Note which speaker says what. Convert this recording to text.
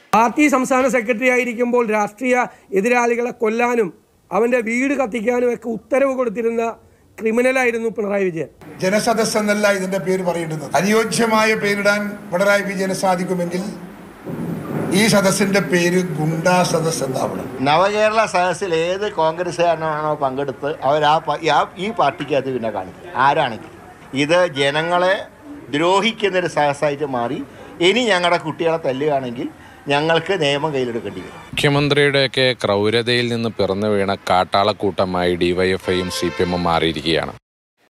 Speaker 1: party സംസ്ഥാന secretary ആയിരിക്കുമ്പോൾ രാഷ്ട്രീയ എതിരാളികളെ കൊല്ലാനും അവൻ്റെ വീട് കത്തിക്കാനും ഒക്കെ ഉത്തരവ് കൊടുത്തിരുന്ന ക്രിമിനലായിരുന്നു പിണറായി വിജയൻ
Speaker 2: ജനസദസ് എന്നല്ല ഇതിന്റെ പേര് പറയേണ്ടുന്നത് അനുയോജ്യമായ പേരിടാൻ പിണറായി വിജയന് സാധിക്കുമെങ്കിൽ ഈ സദസ്സിന്റെ പേര് ഗുണ്ടാ സദസ് എന്നാവണം
Speaker 3: നവകേരള സദസ്സിൽ ഏത് കോൺഗ്രസ്സുകാരനാണോ പങ്കെടുത്ത് അവർ ആ പ- ആ- ഈ പാർട്ടിക്കകത്ത് പിന്നെ കാണിക്കും ആരാണെങ്കിൽ ഇത് ജനങ്ങളെ ദ്രോഹിക്കുന്നൊരു സദസ്സായിട്ട് മാറി ഇനി ഞങ്ങളുടെ കുട്ടികളെ തല്ലുകയാണെങ്കിൽ ഞങ്ങൾക്ക് നിയമം കയ്യിലെടുക്കേണ്ടി വരും
Speaker 4: മുഖ്യമന്ത്രിയുടെയൊക്കെ ക്രൗരതയിൽ നിന്ന് പിറന്നു വീണ കാട്ടാളക്കൂട്ടമായി ഡിവൈഎഫ്ഐയും സി പി എമ്മും മാറിയിരിക്കുകയാണ്